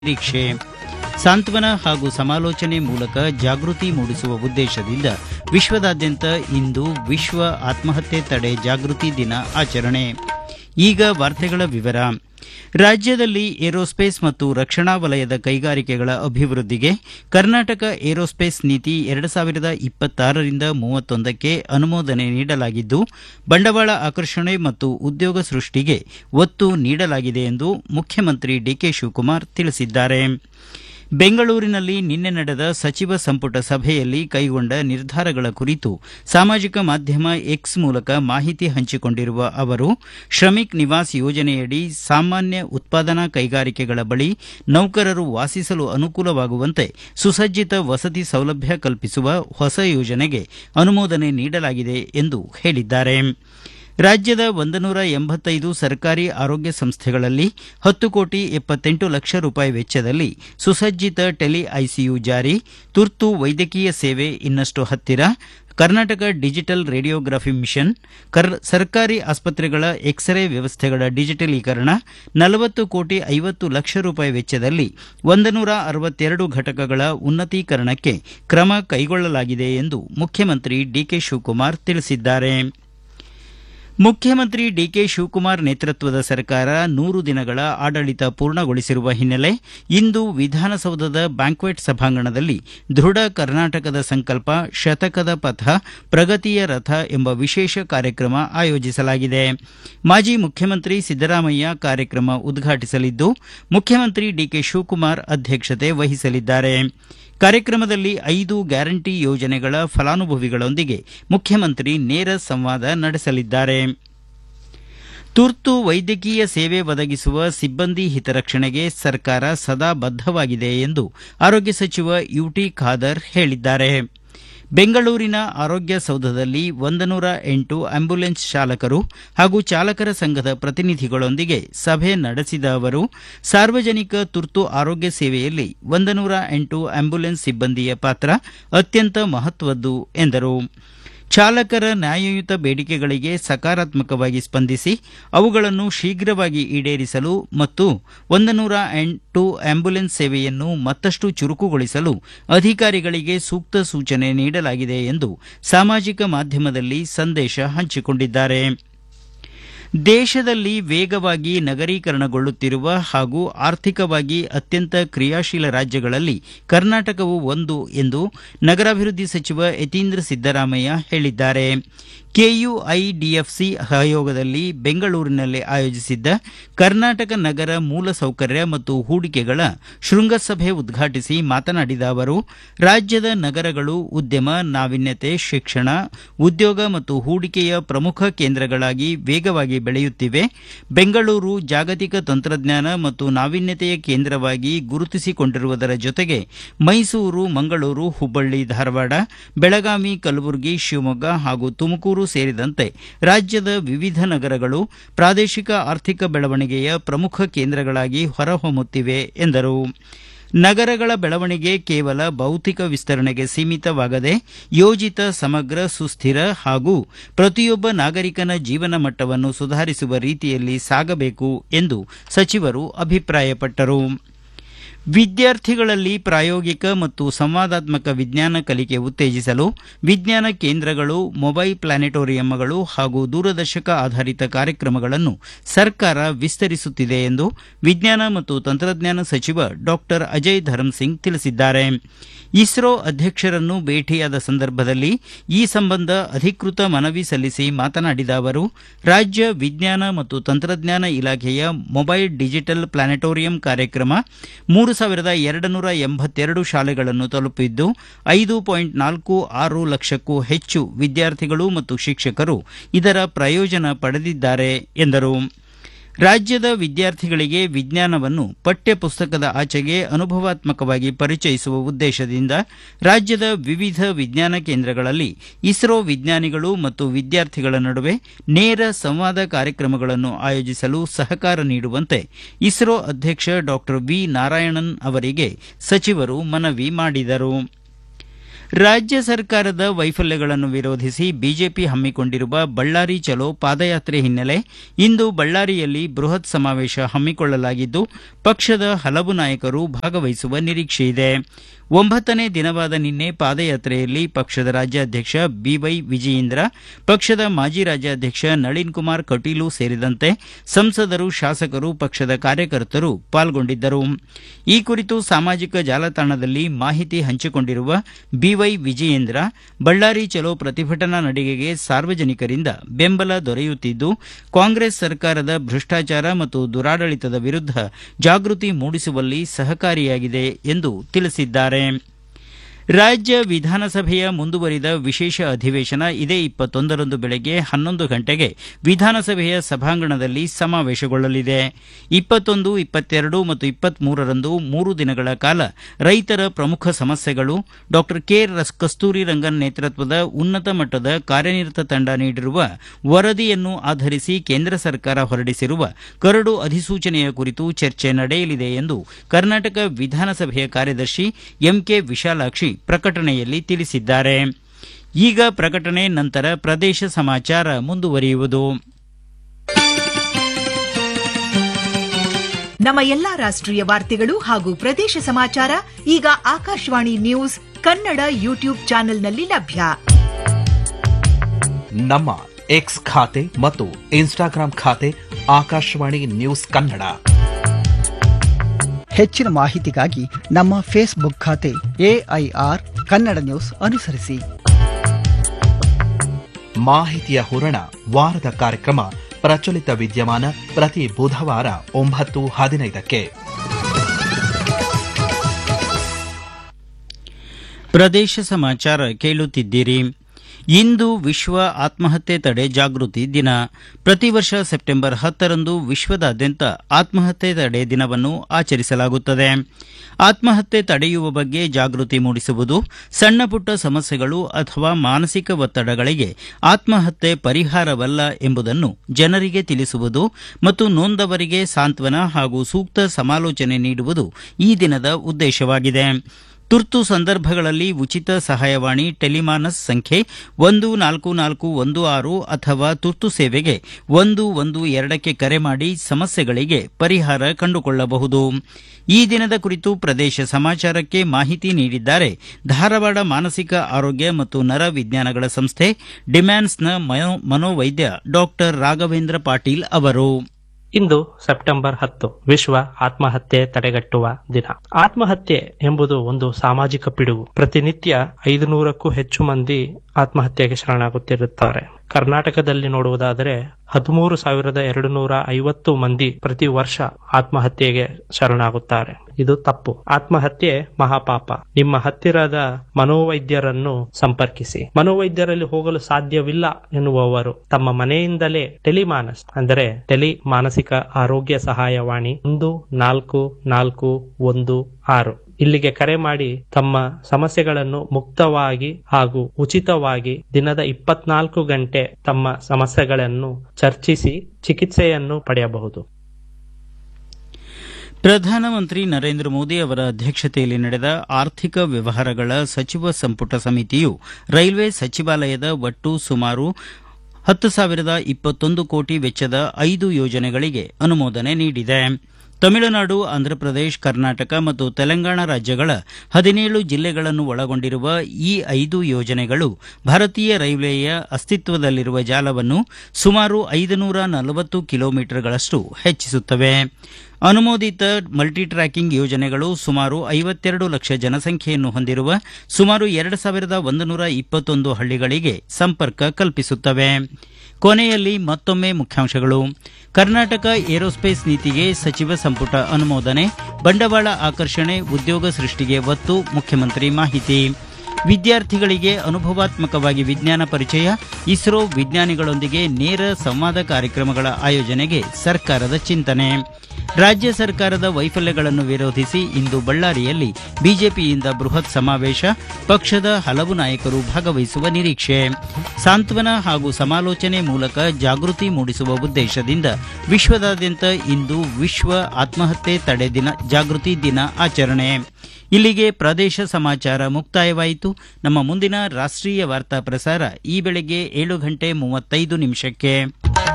ನಿರೀಕ್ಷೆ ಸಾಂತ್ವನ ಹಾಗೂ ಸಮಾಲೋಚನೆ ಮೂಲಕ ಜಾಗೃತಿ ಮೂಡಿಸುವ ಉದ್ದೇಶದಿಂದ ವಿಶ್ವದಾದ್ಯಂತ ಇಂದು ವಿಶ್ವ ಆತ್ಮಹತ್ಯೆ ತಡೆ ಜಾಗೃತಿ ದಿನ ಆಚರಣೆ ಈಗ ವಾರ್ತೆಗಳ ವಿವರ ರಾಜ್ಯದಲ್ಲಿ ಏರೋಸ್ಪೇಸ್ ಮತ್ತು ರಕ್ಷಣಾ ವಲಯದ ಕೈಗಾರಿಕೆಗಳ ಅಭಿವೃದ್ಧಿಗೆ ಕರ್ನಾಟಕ ಏರೋಸ್ಪೇಸ್ ನೀತಿ ಎರಡು ಸಾವಿರದ ಇಪ್ಪತ್ತಾರರಿಂದ ಮೂವತ್ತೊಂದಕ್ಕೆ ಅನುಮೋದನೆ ನೀಡಲಾಗಿದ್ದು ಬಂಡವಾಳ ಆಕರ್ಷಣೆ ಮತ್ತು ಉದ್ಯೋಗ ಸೃಷ್ಟಿಗೆ ಒತ್ತು ನೀಡಲಾಗಿದೆ ಎಂದು ಮುಖ್ಯಮಂತ್ರಿ ಡಿಕೆ ಶಿವಕುಮಾರ್ ತಿಳಿಸಿದ್ದಾರೆ ಬೆಂಗಳೂರಿನಲ್ಲಿ ನಿನ್ನೆ ನಡೆದ ಸಚಿವ ಸಂಪುಟ ಸಭೆಯಲ್ಲಿ ಕೈಗೊಂಡ ನಿರ್ಧಾರಗಳ ಕುರಿತು ಸಾಮಾಜಿಕ ಮಾಧ್ಯಮ ಎಕ್ಸ್ ಮೂಲಕ ಮಾಹಿತಿ ಹಂಚಿಕೊಂಡಿರುವ ಅವರು ಶ್ರಮಿಕ್ ನಿವಾಸ್ ಯೋಜನೆಯಡಿ ಸಾಮಾನ್ಯ ಉತ್ಪಾದನಾ ಕೈಗಾರಿಕೆಗಳ ಬಳಿ ನೌಕರರು ವಾಸಿಸಲು ಅನುಕೂಲವಾಗುವಂತೆ ಸುಸಜ್ಜಿತ ವಸತಿ ಸೌಲಭ್ಯ ಕಲ್ಪಿಸುವ ಹೊಸ ಯೋಜನೆಗೆ ಅನುಮೋದನೆ ನೀಡಲಾಗಿದೆ ಎಂದು ಹೇಳಿದ್ದಾರೆ ರಾಜ್ಯದ ಒಂದನೂರ ಎಂಬತ್ತೈದು ಸರ್ಕಾರಿ ಆರೋಗ್ಯ ಸಂಸ್ಥೆಗಳಲ್ಲಿ ಹತ್ತು ಕೋಟಿ ಎಪ್ಪತ್ತೆಂಟು ಲಕ್ಷ ರೂಪಾಯಿ ವೆಚ್ಚದಲ್ಲಿ ಸುಸಜ್ಜಿತ ಟೆಲಿ ಐಸಿಯು ಜಾರಿ ತುರ್ತು ವೈದ್ಯಕೀಯ ಸೇವೆ ಇನ್ನಷ್ಟು ಹತ್ತಿರ ಕರ್ನಾಟಕ ಡಿಜಿಟಲ್ ರೇಡಿಯೋಗ್ರಫಿ ಮಿಷನ್ ಸರ್ಕಾರಿ ಆಸ್ಪತ್ರೆಗಳ ಎಕ್ಸ್ರೇ ವ್ಯವಸ್ಥೆಗಳ ಡಿಜಿಟಲೀಕರಣ ನಲವತ್ತು ಕೋಟಿ ಐವತ್ತು ಲಕ್ಷ ರೂಪಾಯಿ ವೆಚ್ಚದಲ್ಲಿ ಒಂದನೂರ ಅರವತ್ತೆರಡು ಘಟಕಗಳ ಉನ್ನತೀಕರಣಕ್ಕೆ ಕ್ರಮ ಕೈಗೊಳ್ಳಲಾಗಿದೆ ಎಂದು ಮುಖ್ಯಮಂತ್ರಿ ಡಿಕೆ ಶಿವಕುಮಾರ್ ತಿಳಿಸಿದ್ದಾರೆ ಮುಖ್ಯಮಂತ್ರಿ ಡಿಕೆ ಶಿವಕುಮಾರ್ ನೇತೃತ್ವದ ಸರ್ಕಾರ ನೂರು ದಿನಗಳ ಆಡಳಿತ ಪೂರ್ಣಗೊಳಿಸಿರುವ ಹಿನ್ನೆಲೆ ಇಂದು ವಿಧಾನಸೌಧದ ಬ್ಯಾಂಕ್ವೆಟ್ ಸಭಾಂಗಣದಲ್ಲಿ ದೃಢ ಕರ್ನಾಟಕದ ಸಂಕಲ್ಪ ಶತಕದ ಪಥ ಪ್ರಗತಿಯ ರಥ ಎಂಬ ವಿಶೇಷ ಕಾರ್ಯಕ್ರಮ ಆಯೋಜಿಸಲಾಗಿದೆ ಮಾಜಿ ಮುಖ್ಯಮಂತ್ರಿ ಸಿದ್ದರಾಮಯ್ಯ ಕಾರ್ಯಕ್ರಮ ಉದ್ಘಾಟಿಸಲಿದ್ದು ಮುಖ್ಯಮಂತ್ರಿ ಡಿಕೆ ಶಿವಕುಮಾರ್ ಅಧ್ಯಕ್ಷತೆ ವಹಿಸಲಿದ್ದಾರೆ ಕಾರ್ಯಕ್ರಮದಲ್ಲಿ ಐದು ಗ್ಯಾರಂಟಿ ಯೋಜನೆಗಳ ಫಲಾನುಭವಿಗಳೊಂದಿಗೆ ಮುಖ್ಯಮಂತ್ರಿ ನೇರ ಸಂವಾದ ನಡೆಸಲಿದ್ದಾರೆ ತುರ್ತು ವೈದ್ಯಕೀಯ ಸೇವೆ ಒದಗಿಸುವ ಸಿಬ್ಬಂದಿ ಹಿತರಕ್ಷಣೆಗೆ ಸರ್ಕಾರ ಸದಾ ಬದ್ಧವಾಗಿದೆ ಎಂದು ಆರೋಗ್ಯ ಸಚಿವ ಯುಟಿ ಖಾದರ್ ಹೇಳಿದ್ದಾರೆ ಬೆಂಗಳೂರಿನ ಆರೋಗ್ಯ ಸೌಧದಲ್ಲಿ ಒಂದನೂರ ಎಂಟು ಆಂಬ್ಯುಲೆನ್ಸ್ ಚಾಲಕರು ಹಾಗೂ ಚಾಲಕರ ಸಂಘದ ಪ್ರತಿನಿಧಿಗಳೊಂದಿಗೆ ಸಭೆ ನಡೆಸಿದ ಅವರು ಸಾರ್ವಜನಿಕ ತುರ್ತು ಆರೋಗ್ಯ ಸೇವೆಯಲ್ಲಿ ಒಂದನೂರ ಎಂಟು ಆಂಬ್ಯುಲೆನ್ಸ್ ಸಿಬ್ಬಂದಿಯ ಪಾತ್ರ ಅತ್ಯಂತ ಮಹತ್ವದ್ದು ಎಂದರು ಚಾಲಕರ ನ್ಯಾಯಯುತ ಬೇಡಿಕೆಗಳಿಗೆ ಸಕಾರಾತ್ಮಕವಾಗಿ ಸ್ಪಂದಿಸಿ ಅವುಗಳನ್ನು ಶೀಘ್ರವಾಗಿ ಈಡೇರಿಸಲು ಮತ್ತು ಒಂದನೂರ ಎಂಟು ಆಂಬ್ಯುಲೆನ್ಸ್ ಸೇವೆಯನ್ನು ಮತ್ತಷ್ಟು ಚುರುಕುಗೊಳಿಸಲು ಅಧಿಕಾರಿಗಳಿಗೆ ಸೂಕ್ತ ಸೂಚನೆ ನೀಡಲಾಗಿದೆ ಎಂದು ಸಾಮಾಜಿಕ ಮಾಧ್ಯಮದಲ್ಲಿ ಸಂದೇಶ ಹಂಚಿಕೊಂಡಿದ್ದಾರೆ ದೇಶದಲ್ಲಿ ವೇಗವಾಗಿ ನಗರೀಕರಣಗೊಳ್ಳುತ್ತಿರುವ ಹಾಗೂ ಆರ್ಥಿಕವಾಗಿ ಅತ್ಯಂತ ಕ್ರಿಯಾಶೀಲ ರಾಜ್ಯಗಳಲ್ಲಿ ಕರ್ನಾಟಕವು ಒಂದು ಎಂದು ನಗರಾಭಿವೃದ್ಧಿ ಸಚಿವ ಯತೀಂದ್ರ ಸಿದ್ದರಾಮಯ್ಯ ಹೇಳಿದ್ದಾರೆ ಕೆಯುಐಡಿಎಫ್ಸಿ ಸಹಯೋಗದಲ್ಲಿ ಬೆಂಗಳೂರಿನಲ್ಲಿ ಆಯೋಜಿಸಿದ್ದ ಕರ್ನಾಟಕ ನಗರ ಮೂಲಸೌಕರ್ಯ ಮತ್ತು ಹೂಡಿಕೆಗಳ ಶೃಂಗಸಭೆ ಉದ್ಘಾಟಿಸಿ ಮಾತನಾಡಿದ ಅವರು ರಾಜ್ಯದ ನಗರಗಳು ಉದ್ಯಮ ನಾವೀನ್ಯತೆ ಶಿಕ್ಷಣ ಉದ್ಯೋಗ ಮತ್ತು ಹೂಡಿಕೆಯ ಪ್ರಮುಖ ಕೇಂದ್ರಗಳಾಗಿ ವೇಗವಾಗಿ ಬೆಳೆಯುತ್ತಿವೆ ಬೆಂಗಳೂರು ಜಾಗತಿಕ ತಂತ್ರಜ್ಞಾನ ಮತ್ತು ನಾವೀನ್ಯತೆಯ ಕೇಂದ್ರವಾಗಿ ಗುರುತಿಸಿಕೊಂಡಿರುವುದರ ಜೊತೆಗೆ ಮೈಸೂರು ಮಂಗಳೂರು ಹುಬ್ಬಳ್ಳಿ ಧಾರವಾಡ ಬೆಳಗಾವಿ ಕಲಬುರಗಿ ಶಿವಮೊಗ್ಗ ಹಾಗೂ ತುಮಕೂರು ಸೇರಿದಂತೆ ರಾಜ್ಯದ ವಿವಿಧ ನಗರಗಳು ಪ್ರಾದೇಶಿಕ ಆರ್ಥಿಕ ಬೆಳವಣಿಗೆಯ ಪ್ರಮುಖ ಕೇಂದ್ರಗಳಾಗಿ ಹೊರಹೊಮ್ಮುತ್ತಿವೆ ಎಂದರು ನಗರಗಳ ಬೆಳವಣಿಗೆ ಕೇವಲ ಭೌತಿಕ ವಿಸ್ತರಣೆಗೆ ಸೀಮಿತವಾಗದೆ ಯೋಜಿತ ಸಮಗ್ರ ಸುಸ್ಥಿರ ಹಾಗೂ ಪ್ರತಿಯೊಬ್ಬ ನಾಗರಿಕನ ಜೀವನ ಮಟ್ಟವನ್ನು ಸುಧಾರಿಸುವ ರೀತಿಯಲ್ಲಿ ಸಾಗಬೇಕು ಎಂದು ಸಚಿವರು ಅಭಿಪ್ರಾಯಪಟ್ಟರು ವಿದ್ಯಾರ್ಥಿಗಳಲ್ಲಿ ಪ್ರಾಯೋಗಿಕ ಮತ್ತು ಸಂವಾದಾತ್ಮಕ ವಿಜ್ಞಾನ ಕಲಿಕೆ ಉತ್ತೇಜಿಸಲು ವಿಜ್ಞಾನ ಕೇಂದ್ರಗಳು ಮೊಬೈಲ್ ಪ್ಲಾನೆಟೋರಿಯಂಗಳು ಹಾಗೂ ದೂರದರ್ಶಕ ಆಧಾರಿತ ಕಾರ್ಯಕ್ರಮಗಳನ್ನು ಸರ್ಕಾರ ವಿಸ್ತರಿಸುತ್ತಿದೆ ಎಂದು ವಿಜ್ಞಾನ ಮತ್ತು ತಂತ್ರಜ್ಞಾನ ಸಚಿವ ಡಾಕ್ಟರ್ ಅಜಯ್ ಧರ್ಮಸಿಂಗ್ ತಿಳಿಸಿದ್ದಾರೆ ಇಸ್ರೋ ಅಧ್ಯಕ್ಷರನ್ನು ಭೇಟಿಯಾದ ಸಂದರ್ಭದಲ್ಲಿ ಈ ಸಂಬಂಧ ಅಧಿಕೃತ ಮನವಿ ಸಲ್ಲಿಸಿ ಮಾತನಾಡಿದ ಅವರು ರಾಜ್ಯ ವಿಜ್ಞಾನ ಮತ್ತು ತಂತ್ರಜ್ಞಾನ ಇಲಾಖೆಯ ಮೊಬೈಲ್ ಡಿಜಿಟಲ್ ಪ್ಲಾನೆಟೋರಿಯಂ ಕಾರ್ಯಕ್ರಮ ಮೂರು ಸಾವಿರದ ಎರಡು ನೂರ ಎಂಬತ್ತೆರಡು ಶಾಲೆಗಳನ್ನು ತಲುಪಿದ್ದು ಐದು ಪಾಯಿಂಟ್ ನಾಲ್ಕು ಆರು ಲಕ್ಷಕ್ಕೂ ಹೆಚ್ಚು ವಿದ್ಯಾರ್ಥಿಗಳು ಮತ್ತು ಶಿಕ್ಷಕರು ಇದರ ಪ್ರಯೋಜನ ಪಡೆದಿದ್ದಾರೆ ಎಂದರು ರಾಜ್ಯದ ವಿದ್ಯಾರ್ಥಿಗಳಿಗೆ ವಿಜ್ಞಾನವನ್ನು ಪಠ್ಯ ಪುಸ್ತಕದ ಆಚೆಗೆ ಅನುಭವಾತ್ಮಕವಾಗಿ ಪರಿಚಯಿಸುವ ಉದ್ದೇಶದಿಂದ ರಾಜ್ಯದ ವಿವಿಧ ವಿಜ್ಞಾನ ಕೇಂದ್ರಗಳಲ್ಲಿ ಇಸ್ರೋ ವಿಜ್ಞಾನಿಗಳು ಮತ್ತು ವಿದ್ಯಾರ್ಥಿಗಳ ನಡುವೆ ನೇರ ಸಂವಾದ ಕಾರ್ಯಕ್ರಮಗಳನ್ನು ಆಯೋಜಿಸಲು ಸಹಕಾರ ನೀಡುವಂತೆ ಇಸ್ರೋ ಅಧ್ಯಕ್ಷ ಡಾಕ್ಟರ್ ವಿ ನಾರಾಯಣನ್ ಅವರಿಗೆ ಸಚಿವರು ಮನವಿ ಮಾಡಿದರು ರಾಜ್ಯ ಸರ್ಕಾರದ ವೈಫಲ್ಯಗಳನ್ನು ವಿರೋಧಿಸಿ ಬಿಜೆಪಿ ಹಮ್ಮಿಕೊಂಡಿರುವ ಬಳ್ಳಾರಿ ಚಲೋ ಪಾದಯಾತ್ರೆ ಹಿನ್ನೆಲೆ ಇಂದು ಬಳ್ಳಾರಿಯಲ್ಲಿ ಬೃಹತ್ ಸಮಾವೇಶ ಹಮ್ಮಿಕೊಳ್ಳಲಾಗಿದ್ದು ಪಕ್ಷದ ಹಲವು ನಾಯಕರು ಭಾಗವಹಿಸುವ ನಿರೀಕ್ಷೆಯಿದೆ ಒಂಬತ್ತನೇ ದಿನವಾದ ನಿನ್ನೆ ಪಾದಯಾತ್ರೆಯಲ್ಲಿ ಪಕ್ಷದ ರಾಜ್ಯಾಧ್ಯಕ್ಷ ಬಿವೈ ವಿಜಯೇಂದ್ರ ಪಕ್ಷದ ಮಾಜಿ ರಾಜ್ಯಾಧ್ಯಕ್ಷ ನಳಿನ್ ಕುಮಾರ್ ಕಟೀಲು ಸೇರಿದಂತೆ ಸಂಸದರು ಶಾಸಕರು ಪಕ್ಷದ ಕಾರ್ಯಕರ್ತರು ಪಾಲ್ಗೊಂಡಿದ್ದರು ಈ ಕುರಿತು ಸಾಮಾಜಿಕ ಜಾಲತಾಣದಲ್ಲಿ ಮಾಹಿತಿ ಹಂಚಿಕೊಂಡಿರುವ ಬಿವೈ ವಿಜಯೇಂದ್ರ ಬಳ್ಳಾರಿ ಚಲೋ ಪ್ರತಿಭಟನಾ ನಡಿಗೆಗೆ ಸಾರ್ವಜನಿಕರಿಂದ ಬೆಂಬಲ ದೊರೆಯುತ್ತಿದ್ದು ಕಾಂಗ್ರೆಸ್ ಸರ್ಕಾರದ ಭ್ರಷ್ಟಾಚಾರ ಮತ್ತು ದುರಾಡಳಿತದ ವಿರುದ್ಧ ಜಾಗೃತಿ ಮೂಡಿಸುವಲ್ಲಿ ಸಹಕಾರಿಯಾಗಿದೆ ಎಂದು ತಿಳಿಸಿದ್ದಾರೆ ರಾಜ್ಯ ವಿಧಾನಸಭೆಯ ಮುಂದುವರಿದ ವಿಶೇಷ ಅಧಿವೇಶನ ಇದೇ ಇಪ್ಪತ್ತೊಂದರಂದು ಬೆಳಗ್ಗೆ ಹನ್ನೊಂದು ಗಂಟೆಗೆ ವಿಧಾನಸಭೆಯ ಸಭಾಂಗಣದಲ್ಲಿ ಸಮಾವೇಶಗೊಳ್ಳಲಿದೆ ಇಪ್ಪತ್ತೊಂದು ಇಪ್ಪತ್ತೆರಡು ಮತ್ತು ಇಪ್ಪತ್ಮೂರರಂದು ಮೂರು ದಿನಗಳ ಕಾಲ ರೈತರ ಪ್ರಮುಖ ಸಮಸ್ಯೆಗಳು ಡಾಕ್ಟರ್ ಕೆ ರಸ್ ಕಸ್ತೂರಿ ರಂಗನ್ ನೇತೃತ್ವದ ಉನ್ನತ ಮಟ್ಟದ ಕಾರ್ಯನಿರತ ತಂಡ ನೀಡಿರುವ ವರದಿಯನ್ನು ಆಧರಿಸಿ ಕೇಂದ್ರ ಸರ್ಕಾರ ಹೊರಡಿಸಿರುವ ಕರಡು ಅಧಿಸೂಚನೆಯ ಕುರಿತು ಚರ್ಚೆ ನಡೆಯಲಿದೆ ಎಂದು ಕರ್ನಾಟಕ ವಿಧಾನಸಭೆಯ ಕಾರ್ಯದರ್ಶಿ ಎಂಕೆ ವಿಶಾಲಾಕ್ಷಿ ಪ್ರಕಟಣೆಯಲ್ಲಿ ತಿಳಿಸಿದ್ದಾರೆ ಈಗ ಪ್ರಕಟಣೆ ನಂತರ ಪ್ರದೇಶ ಸಮಾಚಾರ ಮುಂದುವರಿಯುವುದು ನಮ್ಮ ಎಲ್ಲಾ ರಾಷ್ಟ್ರೀಯ ವಾರ್ತೆಗಳು ಹಾಗೂ ಪ್ರದೇಶ ಸಮಾಚಾರ ಈಗ ಆಕಾಶವಾಣಿ ನ್ಯೂಸ್ ಕನ್ನಡ ಯೂಟ್ಯೂಬ್ ಚಾನೆಲ್ನಲ್ಲಿ ಲಭ್ಯ ನಮ್ಮ ಎಕ್ಸ್ ಖಾತೆ ಮತ್ತು ಇನ್ಸ್ಟಾಗ್ರಾಂ ಖಾತೆ ಆಕಾಶವಾಣಿ ನ್ಯೂಸ್ ಕನ್ನಡ ಹೆಚ್ಚಿನ ಮಾಹಿತಿಗಾಗಿ ನಮ್ಮ ಫೇಸ್ಬುಕ್ ಖಾತೆ ಎಐಆರ್ ಕನ್ನಡ ನ್ಯೂಸ್ ಅನುಸರಿಸಿ ಮಾಹಿತಿಯ ಹೂರಣ ವಾರದ ಕಾರ್ಯಕ್ರಮ ಪ್ರಚಲಿತ ವಿದ್ಯಮಾನ ಪ್ರತಿ ಬುಧವಾರ ಒಂಬತ್ತು ಹದಿನೈದಕ್ಕೆ ಪ್ರದೇಶ ಸಮಾಚಾರ ಕೇಳುತ್ತಿದ್ದೀರಿ ಇಂದು ವಿಶ್ವ ಆತ್ಮಹತ್ಯೆ ತಡೆ ಜಾಗೃತಿ ದಿನ ಪ್ರತಿ ವರ್ಷ ಸೆಪ್ಟೆಂಬರ್ ಹತ್ತರಂದು ವಿಶ್ವದಾದ್ಯಂತ ಆತ್ಮಹತ್ಯೆ ತಡೆ ದಿನವನ್ನು ಆಚರಿಸಲಾಗುತ್ತದೆ ಆತ್ಮಹತ್ಯೆ ತಡೆಯುವ ಬಗ್ಗೆ ಜಾಗೃತಿ ಮೂಡಿಸುವುದು ಸಣ್ಣ ಪುಟ್ಟ ಸಮಸ್ಯೆಗಳು ಅಥವಾ ಮಾನಸಿಕ ಒತ್ತಡಗಳಿಗೆ ಆತ್ಮಹತ್ಯೆ ಪರಿಹಾರವಲ್ಲ ಎಂಬುದನ್ನು ಜನರಿಗೆ ತಿಳಿಸುವುದು ಮತ್ತು ನೊಂದವರಿಗೆ ಸಾಂತ್ವನ ಹಾಗೂ ಸೂಕ್ತ ಸಮಾಲೋಚನೆ ನೀಡುವುದು ಈ ದಿನದ ಉದ್ದೇಶವಾಗಿದೆ ತುರ್ತು ಸಂದರ್ಭಗಳಲ್ಲಿ ಉಚಿತ ಸಹಾಯವಾಣಿ ಟೆಲಿಮಾನಸ್ ಸಂಖ್ಯೆ ಒಂದು ನಾಲ್ಕು ನಾಲ್ಕು ಒಂದು ಆರು ಅಥವಾ ತುರ್ತು ಸೇವೆಗೆ ಒಂದು ಒಂದು ಎರಡಕ್ಕೆ ಕರೆ ಮಾಡಿ ಸಮಸ್ಯೆಗಳಿಗೆ ಪರಿಹಾರ ಕಂಡುಕೊಳ್ಳಬಹುದು ಈ ದಿನದ ಕುರಿತು ಪ್ರದೇಶ ಸಮಾಚಾರಕ್ಕೆ ಮಾಹಿತಿ ನೀಡಿದ್ದಾರೆ ಧಾರವಾಡ ಮಾನಸಿಕ ಆರೋಗ್ಯ ಮತ್ತು ನರ ವಿಜ್ಞಾನಗಳ ಸಂಸ್ಥೆ ಡಿಮ್ಯಾನ್ಸ್ನ ಮನೋ ಮನೋವೈದ್ಯ ಡಾಕ್ಟರ್ ರಾಘವೇಂದ್ರ ಪಾಟೀಲ್ ಅವರು ಇಂದು ಸೆಪ್ಟೆಂಬರ್ ಹತ್ತು ವಿಶ್ವ ಆತ್ಮಹತ್ಯೆ ತಡೆಗಟ್ಟುವ ದಿನ ಆತ್ಮಹತ್ಯೆ ಎಂಬುದು ಒಂದು ಸಾಮಾಜಿಕ ಪಿಡುಗು ಪ್ರತಿನಿತ್ಯ ಐದು ನೂರಕ್ಕೂ ಹೆಚ್ಚು ಮಂದಿ ಆತ್ಮಹತ್ಯೆಗೆ ಶರಣಾಗುತ್ತಿರುತ್ತಾರೆ ಕರ್ನಾಟಕದಲ್ಲಿ ನೋಡುವುದಾದರೆ ಹದಿಮೂರು ಸಾವಿರದ ಎರಡು ನೂರ ಐವತ್ತು ಮಂದಿ ಪ್ರತಿ ವರ್ಷ ಆತ್ಮಹತ್ಯೆಗೆ ಶರಣಾಗುತ್ತಾರೆ ಇದು ತಪ್ಪು ಆತ್ಮಹತ್ಯೆ ಮಹಾಪಾಪ ನಿಮ್ಮ ಹತ್ತಿರದ ಮನೋವೈದ್ಯರನ್ನು ಸಂಪರ್ಕಿಸಿ ಮನೋವೈದ್ಯರಲ್ಲಿ ಹೋಗಲು ಸಾಧ್ಯವಿಲ್ಲ ಎನ್ನುವವರು ತಮ್ಮ ಮನೆಯಿಂದಲೇ ಟೆಲಿಮಾನಸ್ ಅಂದರೆ ಟೆಲಿ ಮಾನಸಿಕ ಆರೋಗ್ಯ ಸಹಾಯವಾಣಿ ಒಂದು ನಾಲ್ಕು ನಾಲ್ಕು ಒಂದು ಆರು ಇಲ್ಲಿಗೆ ಕರೆ ಮಾಡಿ ತಮ್ಮ ಸಮಸ್ಯೆಗಳನ್ನು ಮುಕ್ತವಾಗಿ ಹಾಗೂ ಉಚಿತವಾಗಿ ದಿನದ ಇಪ್ಪತ್ನಾಲ್ಕು ಗಂಟೆ ತಮ್ಮ ಸಮಸ್ಯೆಗಳನ್ನು ಚರ್ಚಿಸಿ ಚಿಕಿತ್ಸೆಯನ್ನು ಪಡೆಯಬಹುದು ಪ್ರಧಾನಮಂತ್ರಿ ನರೇಂದ್ರ ಮೋದಿ ಅವರ ಅಧ್ಯಕ್ಷತೆಯಲ್ಲಿ ನಡೆದ ಆರ್ಥಿಕ ವ್ಯವಹಾರಗಳ ಸಚಿವ ಸಂಪುಟ ಸಮಿತಿಯು ರೈಲ್ವೆ ಸಚಿವಾಲಯದ ಒಟ್ಟು ಸುಮಾರು ಹತ್ತು ಸಾವಿರದ ಇಪ್ಪತ್ತೊಂದು ಕೋಟಿ ವೆಚ್ಚದ ಐದು ಯೋಜನೆಗಳಿಗೆ ಅನುಮೋದನೆ ನೀಡಿದೆ ತಮಿಳುನಾಡು ಆಂಧ್ರಪ್ರದೇಶ ಕರ್ನಾಟಕ ಮತ್ತು ತೆಲಂಗಾಣ ರಾಜ್ಯಗಳ ಹದಿನೇಳು ಜಿಲ್ಲೆಗಳನ್ನು ಒಳಗೊಂಡಿರುವ ಈ ಐದು ಯೋಜನೆಗಳು ಭಾರತೀಯ ರೈಲ್ವೆಯ ಅಸ್ತಿತ್ವದಲ್ಲಿರುವ ಜಾಲವನ್ನು ಸುಮಾರು ಐದುನೂರ ನಲವತ್ತು ಕಿಲೋಮೀಟರ್ಗಳಷ್ಟು ಹೆಚ್ಚಿಸುತ್ತವೆ ಅನುಮೋದಿತ ಮಲ್ಟಿ ಟ್ರ್ಯಾಕಿಂಗ್ ಯೋಜನೆಗಳು ಸುಮಾರು ಐವತ್ತೆರಡು ಲಕ್ಷ ಜನಸಂಖ್ಯೆಯನ್ನು ಹೊಂದಿರುವ ಸುಮಾರು ಎರಡು ಸಾವಿರದ ಒಂದು ನೂರ ಇಪ್ಪತ್ತೊಂದು ಹಳ್ಳಿಗಳಿಗೆ ಸಂಪರ್ಕ ಕಲ್ಪಿಸುತ್ತವೆ ಕೊನೆಯಲ್ಲಿ ಮತ್ತೊಮ್ಮೆ ಮುಖ್ಯಾಂಶಗಳು ಕರ್ನಾಟಕ ಏರೋಸ್ಪೇಸ್ ನೀತಿಗೆ ಸಚಿವ ಸಂಪುಟ ಅನುಮೋದನೆ ಬಂಡವಾಳ ಆಕರ್ಷಣೆ ಉದ್ಯೋಗ ಸೃಷ್ಟಿಗೆ ಒತ್ತು ಮುಖ್ಯಮಂತ್ರಿ ಮಾಹಿತಿ ವಿದ್ಯಾರ್ಥಿಗಳಿಗೆ ಅನುಭವಾತ್ಮಕವಾಗಿ ವಿಜ್ಞಾನ ಪರಿಚಯ ಇಸ್ರೋ ವಿಜ್ಞಾನಿಗಳೊಂದಿಗೆ ನೇರ ಸಂವಾದ ಕಾರ್ಯಕ್ರಮಗಳ ಆಯೋಜನೆಗೆ ಸರ್ಕಾರದ ಚಿಂತನೆ ರಾಜ್ಯ ಸರ್ಕಾರದ ವೈಫಲ್ಯಗಳನ್ನು ವಿರೋಧಿಸಿ ಇಂದು ಬಳ್ಳಾರಿಯಲ್ಲಿ ಬಿಜೆಪಿಯಿಂದ ಬೃಹತ್ ಸಮಾವೇಶ ಪಕ್ಷದ ಹಲವು ನಾಯಕರು ಭಾಗವಹಿಸುವ ನಿರೀಕ್ಷೆ ಸಾಂತ್ವನ ಹಾಗೂ ಸಮಾಲೋಚನೆ ಮೂಲಕ ಜಾಗೃತಿ ಮೂಡಿಸುವ ಉದ್ದೇಶದಿಂದ ವಿಶ್ವದಾದ್ಯಂತ ಇಂದು ವಿಶ್ವ ಆತ್ಮಹತ್ಯೆ ತಡೆ ದಿನ ಜಾಗೃತಿ ದಿನ ಆಚರಣೆ ಇಲ್ಲಿಗೆ ಪ್ರದೇಶ ಸಮಾಚಾರ ಮುಕ್ತಾಯವಾಯಿತು ನಮ್ಮ ಮುಂದಿನ ರಾಷ್ಟ್ರೀಯ ವಾರ್ತಾ ಪ್ರಸಾರ ಈ ಬೆಳಗ್ಗೆ ಏಳು ಗಂಟೆ ಮೂವತ್ತೈದು ನಿಮಿಷಕ್ಕೆ